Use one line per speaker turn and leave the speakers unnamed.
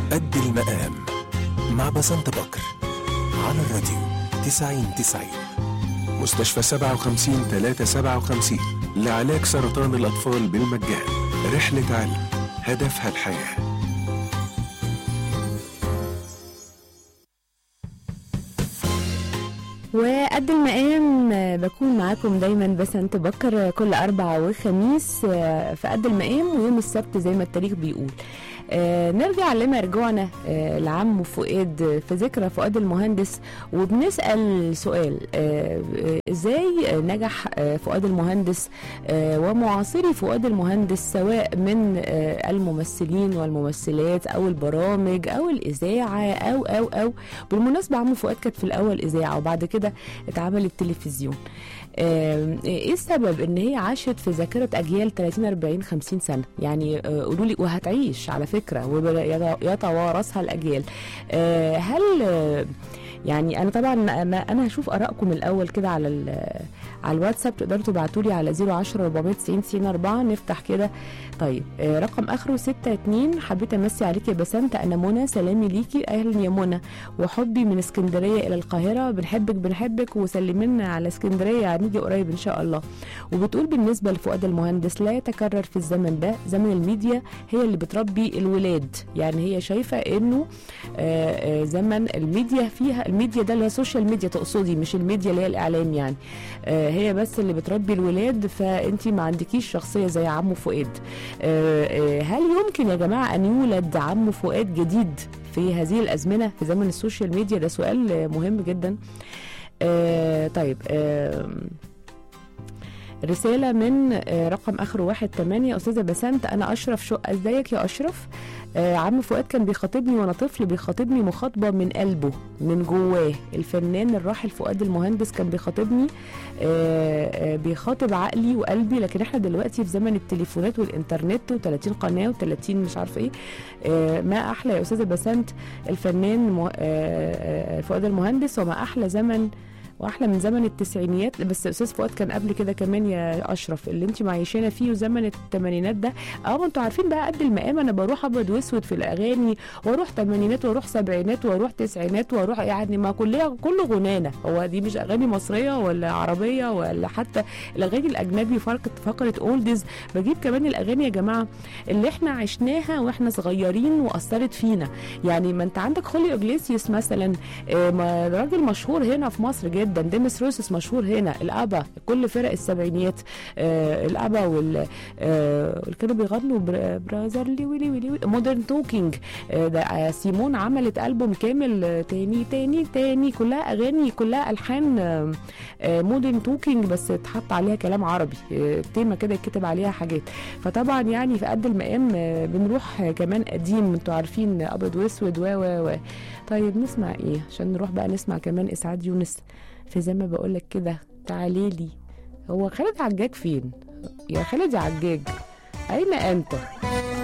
قد المقام مع بسنت بكر على الراديو 90 90 مستشفى 57 357 لعلاج سرطان الأطفال بالمجان رحلة علم هدفها الحياه
وقد المقام آه، بكون معاكم دايما بسنت بكر آه، كل أربع وخميس آه، في قد المقام ويوم السبت زي ما التاريخ بيقول آه، نرجع لما رجعنا آه، لعمه فؤاد آه، في ذكرى فؤاد المهندس وبنسأل سؤال آه، آه، ازاي نجح آه، فؤاد المهندس آه، ومعاصري فؤاد المهندس سواء من آه، الممثلين والممثلات او البرامج او الاذاعه او او او بالمناسبه عمو فؤاد كانت في الاول اذاعه وبعد كده اتعملت تلفزيون آه، ايه السبب ان هي عاشت في ذاكره اجيال 30 40 50 سنه يعني آه، قولوا لي وهتعيش على فكره ويتوارثها الاجيال آه، هل آه، يعني انا طبعا انا انا هشوف ارائكم الاول كده على ال- على الواتساب تقدروا تبعتوا لي على 010 490 90 4 نفتح كده طيب آه، رقم اخره 62 حبيت امسي عليك يا بسنت انا منى سلامي ليكي اهلا يا منى وحبي من اسكندريه الى القاهره بنحبك بنحبك وسلمنا على اسكندريه هنيجي قريب ان شاء الله وبتقول بالنسبه لفؤاد المهندس لا يتكرر في الزمن ده زمن الميديا هي اللي بتربي الولاد يعني هي شايفه انه آه، آه، زمن الميديا فيها الميديا ده اللي هي السوشيال ميديا تقصدي مش الميديا اللي هي الاعلام يعني آه، هي بس اللي بتربي الولاد فانت ما عندكيش شخصيه زي عمو فؤاد آه، آه، هل يمكن يا جماعه ان يولد عمو فؤاد جديد في هذه الازمنه في زمن السوشيال ميديا ده سؤال آه، مهم جدا آه، طيب آه، رسالة من آه، رقم آخره واحد تمانية أستاذة بسنت أنا أشرف شقة إزيك يا أشرف آه، عم فؤاد كان بيخاطبني وأنا طفل بيخاطبني مخاطبة من قلبه من جواه الفنان الراحل فؤاد المهندس كان بيخاطبني آه، آه، بيخاطب عقلي وقلبي لكن احنا دلوقتي في زمن التليفونات والإنترنت و30 قناة و30 مش عارفة إيه آه، ما أحلى يا أستاذة بسنت الفنان مه- آه، آه، فؤاد المهندس وما أحلى زمن واحلى من زمن التسعينيات بس استاذ فؤاد كان قبل كده كمان يا اشرف اللي انت معيشانا فيه وزمن الثمانينات ده اه ما انتوا عارفين بقى قد المقام انا بروح ابيض واسود في الاغاني واروح ثمانينات واروح سبعينات واروح تسعينات واروح يعني ما كلها كله غنانه هو دي مش اغاني مصريه ولا عربيه ولا حتى الاغاني الاجنبي فقره فقره اولدز بجيب كمان الاغاني يا جماعه اللي احنا عشناها واحنا صغيرين واثرت فينا يعني ما انت عندك خوليو اجليسيوس مثلا آه، ما راجل مشهور هنا في مصر جدا ديمس روسس مشهور هنا الابا كل فرق السبعينيات آه الابا وال آه اللي كانوا بيغنوا بر- براذرلي ويلي ويلي ويلي مودرن توكينج آه ده آه، سيمون عملت البوم كامل آه، تاني تاني تاني كلها اغاني كلها الحان آه آه مودرن توكينج بس اتحط عليها كلام عربي آه تيمه كده يتكتب عليها حاجات فطبعا يعني في قد المقام آه بنروح آه كمان قديم انتوا عارفين آه، ابيض واسود و و و طيب نسمع ايه عشان نروح بقى نسمع كمان اسعاد يونس في زي ما بقول لك كده تعالي لي هو خالد عجاج فين يا خالد يا عجاج اين انت